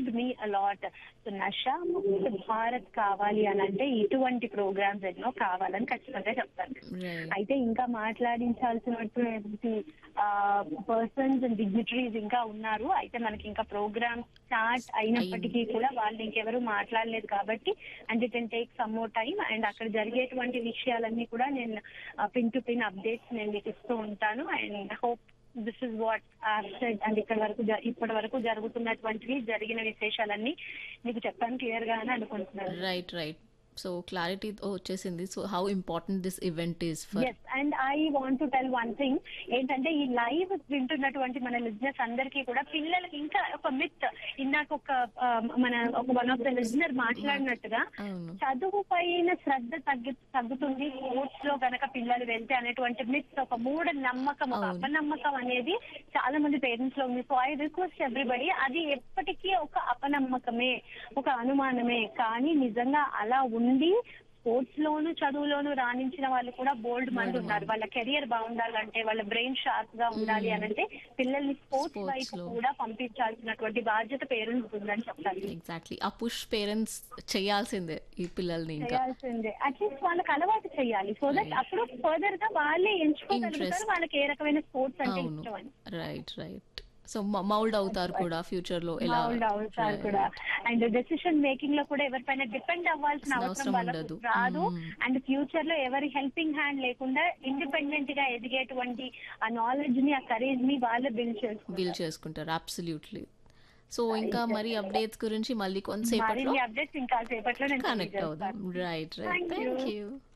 Help me a lot so Nasha Mukta Bharat కావాలి అని అంటే ఇటువంటి ప్రోగ్రామ్స్ ఎన్నో కావాలని ఖచ్చితంగా చెప్తాను రైట్ అయితే ఇంకా మాట్లాడించాల్సినటువంటి పర్సన్స్ అండ్ డిగ్నిటరీస్ ఇంకా ఉన్నారు అయితే మనకి ఇంకా ప్రోగ్రామ్ స్టార్ట్ అయినప్పటికీ కూడా వాళ్ళు ఇంకెవరు మాట్లాడలేదు కాబట్టి and it and take some more time and అక్కడ జరిగేటువంటి విషయాలన్నీ కూడా నేను పిన్ టు పిన్ అప్డేట్స్ నేను మీకు ఇస్తూ ఉంటాను and hope this is what said and ఇక్కడ వరకు జ- ఇప్పటి వరకు జరుగుతున్నటువంటివి జరిగిన విశేషాలన్నీ మీకు చెప్పాను క్లియర్ గానే అనుకుంటున్నాను రైట్ రైట్ సో క్లారిటీ వచ్చేసింది so how important this event is for us and I want to tell one thing ఏంటంటే ఈ లైవ్ వింటున్నటువంటి మన లిజినెస్ అందరికీ కూడా పిల్లలకి ఇంకా ఒక మిత్ ఇందాక ఒక ఆ, మన ఒక వన్ ఆఫ్ ద లిజినర్ మాట్లాడినట్టుగా అవును చదువు పైన శ్రద్ధ తగ్గి తగ్గుతుంది స్పోర్ట్స్ లో గనక పిల్లలు వెళ్తే అనేటువంటి మిత్ ఒక మూఢ నమ్మకం ఒక అవును. అపనమ్మకం అనేది చాలా మంది పేరెంట్స్ లో ఉంది సో ఐ రిక్వెస్ట్ ఎవ్రీబడి అది ఎప్పటికీ ఒక అపనమ్మకమే ఒక అనుమానమే కానీ నిజంగా అలా ఉండి స్పోర్ట్స్ లోను చదువులోను రాణించిన వాళ్ళు కూడా బోల్డ్ మంది ఉన్నారు వాళ్ళ కెరియర్ బాగుండాలంటే వాళ్ళ బ్రెయిన్ షార్ప్ గా ఉండాలి అని అంటే పిల్లల్ని స్పోర్ట్స్ Sports వైపు లో. కూడా పంపించాల్సినటువంటి బాధ్యత పేరెంట్స్ ఉందని చెప్తాను ఎగ్జాక్ట్లీ ఆ పుష్ పేరెంట్స్ చేయాల్సిందే ఈ పిల్లల్ని ఇంకా చేయాల్సిందే అట్లీస్ట్ వాళ్ళకి అలవాటు చేయాలి సో దట్ అప్పుడు ఫర్దర్ గా వాళ్ళే ఎంచుకోగలుగుతారు Interest. వాళ్ళకి ఏ రకమైన స్పోర్ట్స్ అంటే అవును ఇష్టం అని రైట్ రైట్ సో మౌల్డ్ అవుతారు కూడా ఫ్యూచర్ లో ఎలా Mold అవుతారు కూడా అండ్ డెసిషన్ మేకింగ్ లో కూడా ఎవరిపైన డిపెండ్ అవ్వాల్సిన అవసరం అవసరం వాళ్ళకు ఉండదు. రాదు మ్మ్. అండ్ ఫ్యూచర్ లో ఎవరి హెల్పింగ్ హ్యాండ్ లేకుండా ఇండిపెండెంట్ గా ఎదిగేటువంటి ఆ నాలెడ్జ్ ని ఆ కరేజ్ ని వాళ్ళు బిల్డ్ చేసుకుంటారు బిల్ చేసుకుంటారు అబ్సల్యూట్లీ సో ఇంకా మరి అప్డేట్స్ గురించి మళ్ళీ కొంతసేపట్లో మరిన్ని అప్డేట్స్ ఇంకా సేపట్లో నేను కనెక్ట్ తెలియజేస్తాను. అవుదాం right right Thank you. Thank you